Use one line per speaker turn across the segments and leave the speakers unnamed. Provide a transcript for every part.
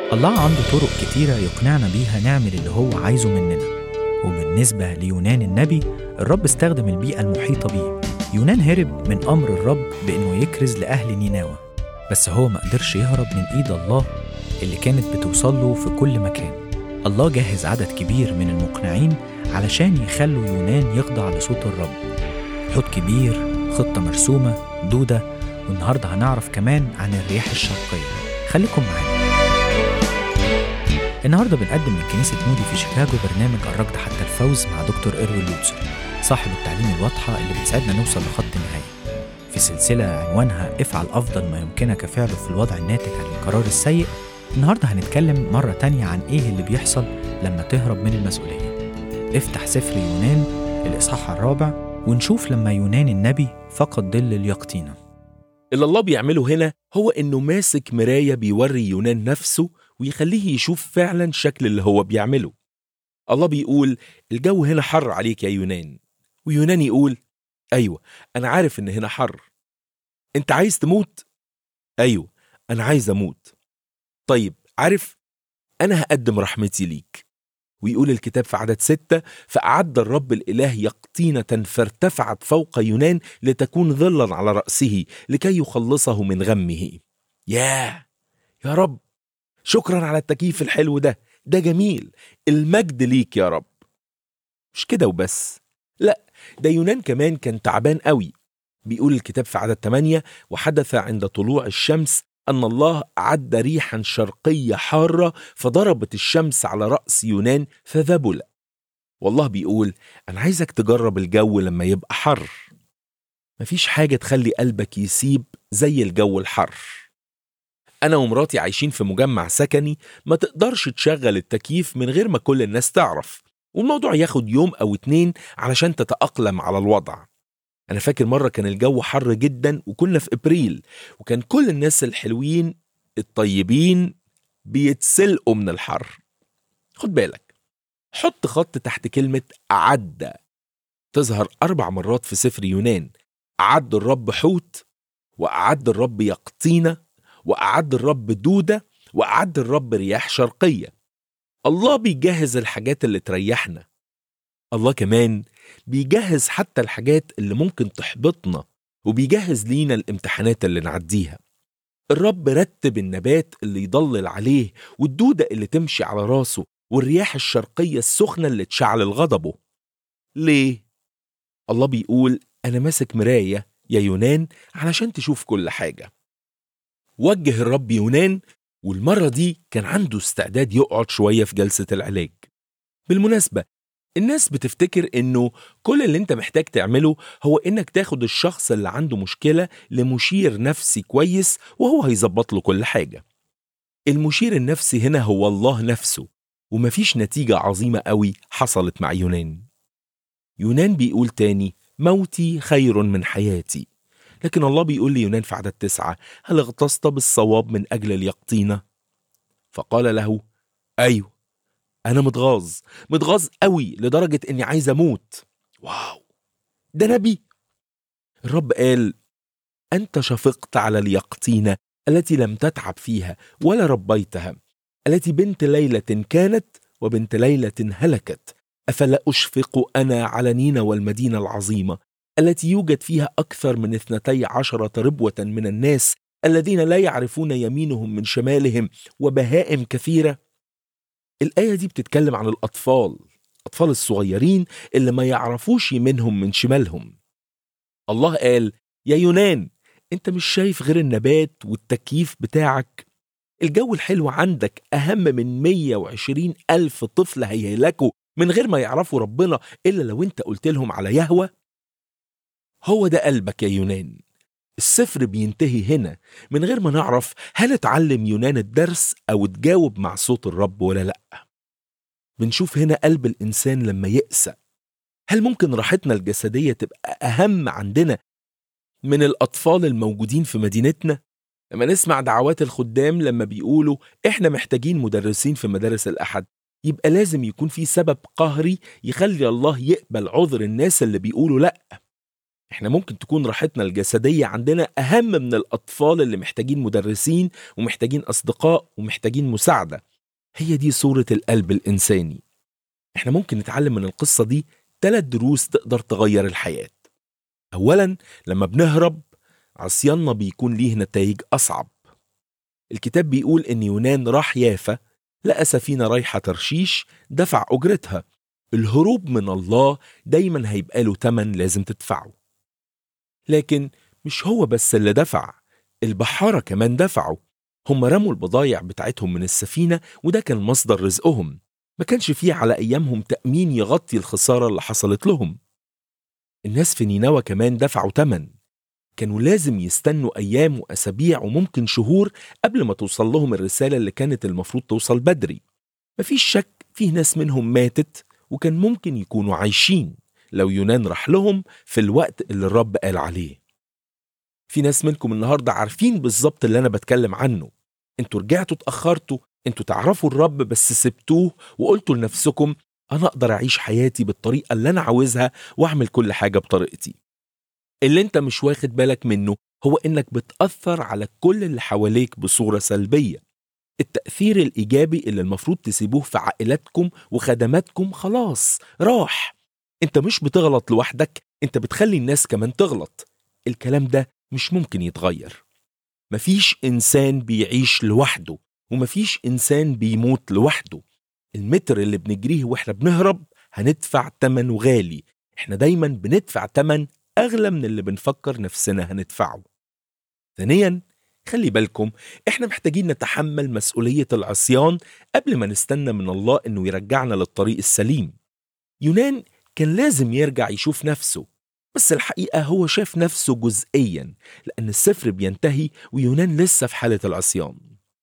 الله عنده طرق كتيرة يقنعنا بيها نعمل اللي هو عايزه مننا وبالنسبة ليونان النبي الرب استخدم البيئة المحيطة بيه يونان هرب من أمر الرب بإنه يكرز لأهل نينوى بس هو ما قدرش يهرب من إيد الله اللي كانت بتوصل له في كل مكان الله جهز عدد كبير من المقنعين علشان يخلوا يونان يخضع لصوت الرب حوت كبير خطة مرسومة دودة والنهاردة هنعرف كمان عن الرياح الشرقية خليكم معانا النهارده بنقدم من كنيسة مودي في شيكاغو برنامج الركض حتى الفوز مع دكتور إيروين لوتسر صاحب التعليم الواضحة اللي بتساعدنا نوصل لخط النهاية في سلسلة عنوانها افعل أفضل ما يمكنك فعله في الوضع الناتج عن القرار السيء النهارده هنتكلم مرة تانية عن إيه اللي بيحصل لما تهرب من المسؤولية افتح سفر يونان الإصحاح الرابع ونشوف لما يونان النبي فقد ظل اليقطينة
اللي الله بيعمله هنا هو انه ماسك مرايه بيوري يونان نفسه ويخليه يشوف فعلا شكل اللي هو بيعمله الله بيقول الجو هنا حر عليك يا يونان ويونان يقول ايوه انا عارف ان هنا حر انت عايز تموت ايوه انا عايز اموت طيب عارف انا هقدم رحمتي ليك ويقول الكتاب في عدد ستة فأعد الرب الإله يقطينة فارتفعت فوق يونان لتكون ظلا على رأسه لكي يخلصه من غمه ياه يا رب شكرا على التكييف الحلو ده ده جميل المجد ليك يا رب مش كده وبس لا ده يونان كمان كان تعبان قوي بيقول الكتاب في عدد 8 وحدث عند طلوع الشمس أن الله أعد ريحا شرقية حارة فضربت الشمس على رأس يونان فذبل والله بيقول أنا عايزك تجرب الجو لما يبقى حر مفيش حاجة تخلي قلبك يسيب زي الجو الحر أنا ومراتي عايشين في مجمع سكني ما تقدرش تشغل التكييف من غير ما كل الناس تعرف والموضوع ياخد يوم أو اتنين علشان تتأقلم على الوضع أنا فاكر مرة كان الجو حر جدا وكنا في إبريل وكان كل الناس الحلوين الطيبين بيتسلقوا من الحر خد بالك حط خط تحت كلمة أعد تظهر أربع مرات في سفر يونان أعد الرب حوت وأعد الرب يقطينة وأعد الرب دودة وأعد الرب رياح شرقية الله بيجهز الحاجات اللي تريحنا الله كمان بيجهز حتى الحاجات اللي ممكن تحبطنا وبيجهز لينا الامتحانات اللي نعديها الرب رتب النبات اللي يضلل عليه والدودة اللي تمشي على راسه والرياح الشرقية السخنة اللي تشعل غضبه ليه؟ الله بيقول أنا ماسك مراية يا يونان علشان تشوف كل حاجة وجه الرب يونان والمرة دي كان عنده استعداد يقعد شوية في جلسة العلاج بالمناسبة الناس بتفتكر انه كل اللي انت محتاج تعمله هو انك تاخد الشخص اللي عنده مشكلة لمشير نفسي كويس وهو هيظبط له كل حاجة المشير النفسي هنا هو الله نفسه ومفيش نتيجة عظيمة قوي حصلت مع يونان يونان بيقول تاني موتي خير من حياتي لكن الله بيقول ليونان في عدد تسعة هل اغتصت بالصواب من أجل اليقطينة؟ فقال له أيوه أنا متغاظ متغاظ قوي لدرجة إني عايز أموت واو ده نبي الرب قال أنت شفقت على اليقطينة التي لم تتعب فيها ولا ربيتها التي بنت ليلة كانت وبنت ليلة هلكت أفلا أشفق أنا على نينا والمدينة العظيمة التي يوجد فيها أكثر من اثنتي عشرة ربوة من الناس الذين لا يعرفون يمينهم من شمالهم وبهائم كثيرة الآية دي بتتكلم عن الأطفال الأطفال الصغيرين اللي ما يعرفوش يمينهم من شمالهم الله قال يا يونان انت مش شايف غير النبات والتكييف بتاعك الجو الحلو عندك أهم من 120 ألف طفل هيهلكوا من غير ما يعرفوا ربنا إلا لو انت قلت لهم على يهوى هو ده قلبك يا يونان السفر بينتهي هنا من غير ما نعرف هل اتعلم يونان الدرس أو اتجاوب مع صوت الرب ولا لأ بنشوف هنا قلب الإنسان لما يأسى هل ممكن راحتنا الجسدية تبقى أهم عندنا من الأطفال الموجودين في مدينتنا؟ لما نسمع دعوات الخدام لما بيقولوا إحنا محتاجين مدرسين في مدارس الأحد يبقى لازم يكون في سبب قهري يخلي الله يقبل عذر الناس اللي بيقولوا لأ احنا ممكن تكون راحتنا الجسدية عندنا أهم من الأطفال اللي محتاجين مدرسين ومحتاجين أصدقاء ومحتاجين مساعدة هي دي صورة القلب الإنساني احنا ممكن نتعلم من القصة دي ثلاث دروس تقدر تغير الحياة أولا لما بنهرب عصياننا بيكون ليه نتائج أصعب الكتاب بيقول إن يونان راح يافا لقى سفينة رايحة ترشيش دفع أجرتها الهروب من الله دايما هيبقى له تمن لازم تدفعه لكن مش هو بس اللي دفع البحارة كمان دفعوا هم رموا البضايع بتاعتهم من السفينة وده كان مصدر رزقهم ما كانش فيه على أيامهم تأمين يغطي الخسارة اللي حصلت لهم الناس في نينوى كمان دفعوا تمن كانوا لازم يستنوا أيام وأسابيع وممكن شهور قبل ما توصل لهم الرسالة اللي كانت المفروض توصل بدري مفيش شك فيه ناس منهم ماتت وكان ممكن يكونوا عايشين لو يونان راح لهم في الوقت اللي الرب قال عليه في ناس منكم النهاردة عارفين بالظبط اللي أنا بتكلم عنه انتوا رجعتوا اتأخرتوا انتوا تعرفوا الرب بس سبتوه وقلتوا لنفسكم أنا أقدر أعيش حياتي بالطريقة اللي أنا عاوزها وأعمل كل حاجة بطريقتي اللي انت مش واخد بالك منه هو انك بتأثر على كل اللي حواليك بصورة سلبية التأثير الإيجابي اللي المفروض تسيبوه في عائلاتكم وخدماتكم خلاص راح انت مش بتغلط لوحدك انت بتخلي الناس كمان تغلط الكلام ده مش ممكن يتغير مفيش إنسان بيعيش لوحده ومفيش إنسان بيموت لوحده المتر اللي بنجريه واحنا بنهرب هندفع تمن غالي احنا دايما بندفع تمن أغلى من اللي بنفكر نفسنا هندفعه ثانيا خلي بالكم احنا محتاجين نتحمل مسؤولية العصيان قبل ما نستنى من الله انه يرجعنا للطريق السليم يونان كان لازم يرجع يشوف نفسه بس الحقيقة هو شاف نفسه جزئيا لأن السفر بينتهي ويونان لسه في حالة العصيان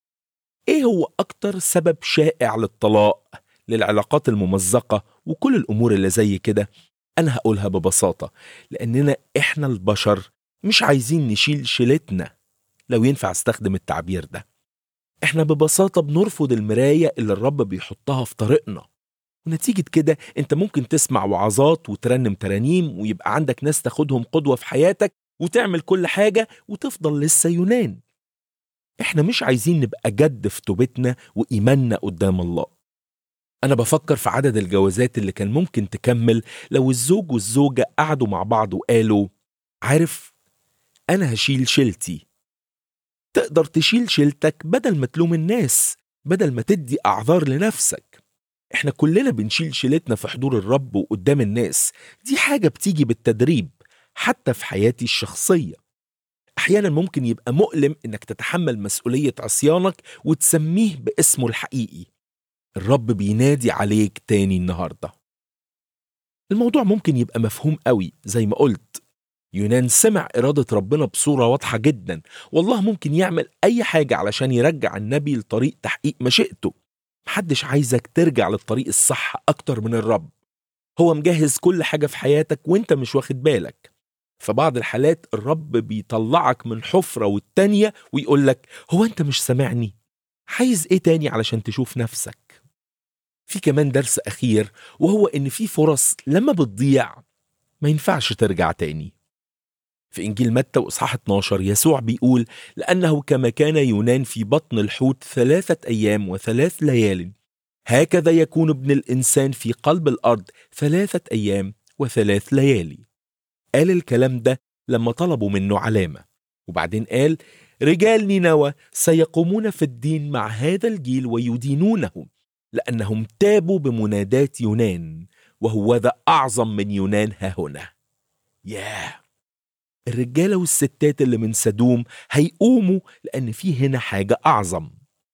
ايه هو أكتر سبب شائع للطلاق للعلاقات الممزقة وكل الأمور اللي زي كده أنا هقولها ببساطة لأننا إحنا البشر مش عايزين نشيل شيلتنا لو ينفع استخدم التعبير ده إحنا ببساطة بنرفض المراية اللي الرب بيحطها في طريقنا ونتيجة كده أنت ممكن تسمع وعظات وترنم ترانيم ويبقى عندك ناس تاخدهم قدوة في حياتك وتعمل كل حاجة وتفضل لسه يونان إحنا مش عايزين نبقى جد في توبتنا وإيماننا قدام الله أنا بفكر في عدد الجوازات اللي كان ممكن تكمل لو الزوج والزوجة قعدوا مع بعض وقالوا عارف أنا هشيل شيلتي تقدر تشيل شيلتك بدل ما تلوم الناس بدل ما تدي أعذار لنفسك احنا كلنا بنشيل شيلتنا في حضور الرب وقدام الناس دي حاجة بتيجي بالتدريب حتى في حياتي الشخصية أحيانا ممكن يبقى مؤلم إنك تتحمل مسؤولية عصيانك وتسميه باسمه الحقيقي الرب بينادي عليك تاني النهاردة الموضوع ممكن يبقى مفهوم قوي زي ما قلت يونان سمع إرادة ربنا بصورة واضحة جدا والله ممكن يعمل أي حاجة علشان يرجع النبي لطريق تحقيق مشيئته محدش عايزك ترجع للطريق الصح أكتر من الرب هو مجهز كل حاجة في حياتك وانت مش واخد بالك في بعض الحالات الرب بيطلعك من حفرة والتانية ويقولك هو انت مش سامعني عايز ايه تاني علشان تشوف نفسك في كمان درس أخير وهو إن في فرص لما بتضيع ما ينفعش ترجع تاني في إنجيل متى وإصحاح 12 يسوع بيقول لأنه كما كان يونان في بطن الحوت ثلاثة أيام وثلاث ليال هكذا يكون ابن الإنسان في قلب الأرض ثلاثة أيام وثلاث ليالي قال الكلام ده لما طلبوا منه علامة وبعدين قال رجال نينوى سيقومون في الدين مع هذا الجيل ويدينونه لأنهم تابوا بمنادات يونان وهو ذا أعظم من يونان ها هنا ياه الرجالة والستات اللي من سدوم هيقوموا لأن في هنا حاجة أعظم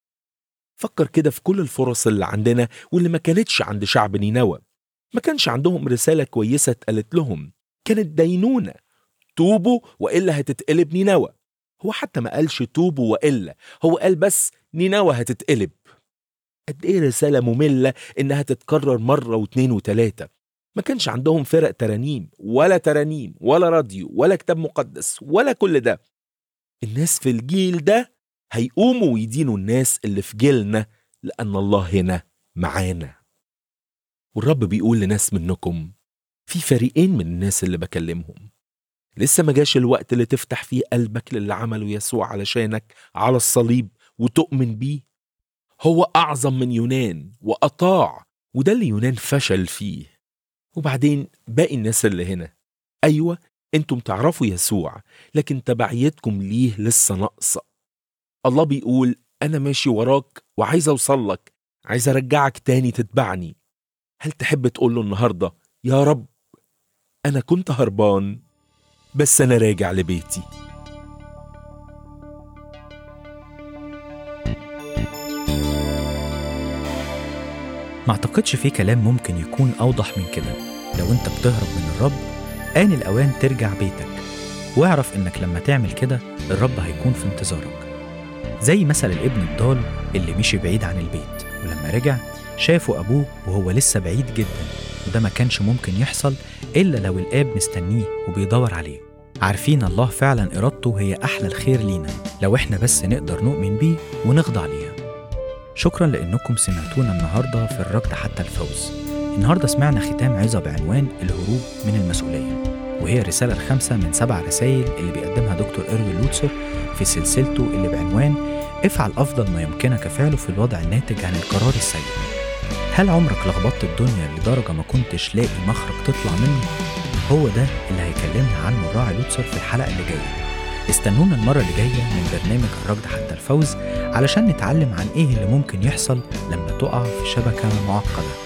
فكر كده في كل الفرص اللي عندنا واللي ما كانتش عند شعب نينوى ما كانش عندهم رسالة كويسة اتقالت لهم كانت دينونة توبوا وإلا هتتقلب نينوى هو حتى ما قالش توبوا وإلا هو قال بس نينوى هتتقلب قد ايه رسالة مملة انها تتكرر مرة واتنين وتلاتة ما كانش عندهم فرق ترانيم ولا ترانيم ولا راديو ولا كتاب مقدس ولا كل ده الناس في الجيل ده هيقوموا ويدينوا الناس اللي في جيلنا لأن الله هنا معانا والرب بيقول لناس منكم في فريقين من الناس اللي بكلمهم لسه ما جاش الوقت اللي تفتح فيه قلبك للي عمله يسوع علشانك على الصليب وتؤمن بيه هو أعظم من يونان وأطاع وده اللي يونان فشل فيه وبعدين باقي الناس اللي هنا أيوة انتم تعرفوا يسوع لكن تبعيتكم ليه لسه ناقصة الله بيقول أنا ماشي وراك وعايز أوصل لك عايز أرجعك تاني تتبعني هل تحب تقول له النهاردة يا رب أنا كنت هربان بس أنا راجع لبيتي
ما اعتقدش في كلام ممكن يكون أوضح من كده لو أنت بتهرب من الرب آن الأوان ترجع بيتك واعرف إنك لما تعمل كده الرب هيكون في انتظارك زي مثل الابن الضال اللي مشي بعيد عن البيت ولما رجع شافه أبوه وهو لسه بعيد جدا وده ما كانش ممكن يحصل إلا لو الآب مستنيه وبيدور عليه عارفين الله فعلا إرادته هي أحلى الخير لينا لو إحنا بس نقدر نؤمن بيه ونخضع ليها شكرا لأنكم سمعتونا النهاردة في الركض حتى الفوز النهاردة سمعنا ختام عظة بعنوان الهروب من المسؤولية وهي الرسالة الخامسة من سبع رسائل اللي بيقدمها دكتور إروين لوتسر في سلسلته اللي بعنوان افعل أفضل ما يمكنك فعله في الوضع الناتج عن القرار السيء هل عمرك لخبطت الدنيا لدرجة ما كنتش لاقي مخرج تطلع منه؟ هو ده اللي هيكلمنا عنه الراعي لوتسر في الحلقة اللي جاية استنونا المرة اللي جاية من برنامج الركض حتى الفوز علشان نتعلم عن ايه اللي ممكن يحصل لما تقع في شبكة معقدة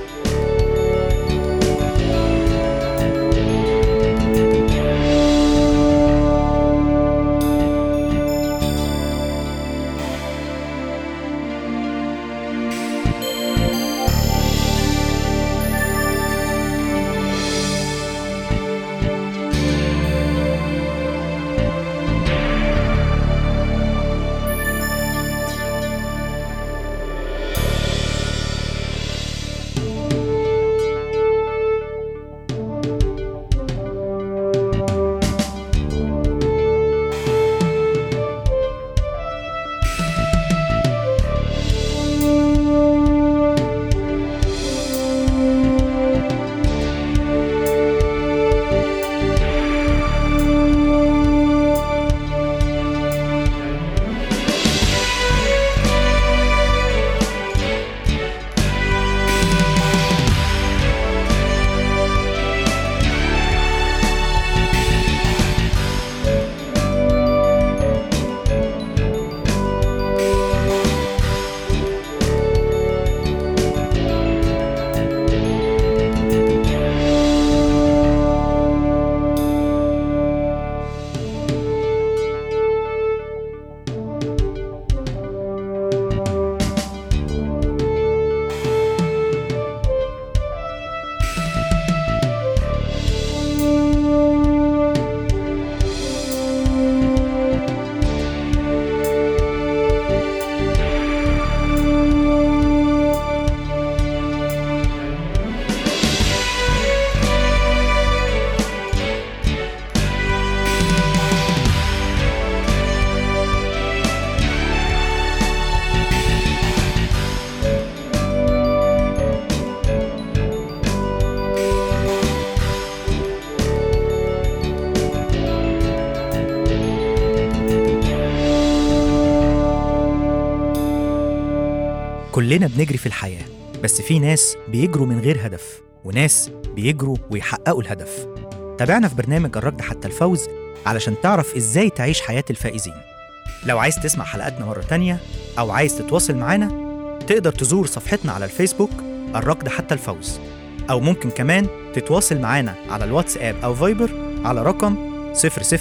كلنا بنجري في الحياة بس في ناس بيجروا من غير هدف وناس بيجروا ويحققوا الهدف تابعنا في برنامج الركض حتى الفوز علشان تعرف ازاي تعيش حياة الفائزين لو عايز تسمع حلقاتنا مرة تانية أو عايز تتواصل معانا تقدر تزور صفحتنا على الفيسبوك الركض حتى الفوز أو ممكن كمان تتواصل معانا على الواتساب أو فايبر على رقم 003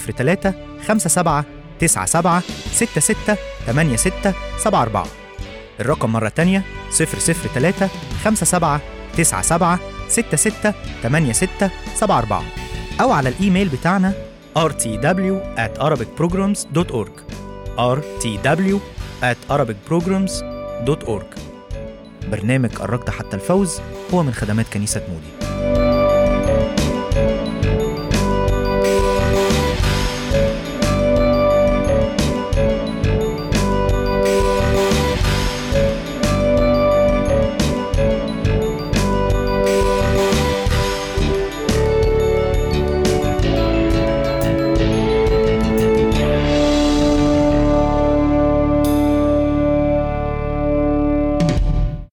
57 97 66 86 74 الرقم مرة تانية 003 57 97 66 86 74 أو على الإيميل بتاعنا rtw at arabicprograms.org rtw at arabicprograms.org برنامج الركض حتى الفوز هو من خدمات كنيسة مودي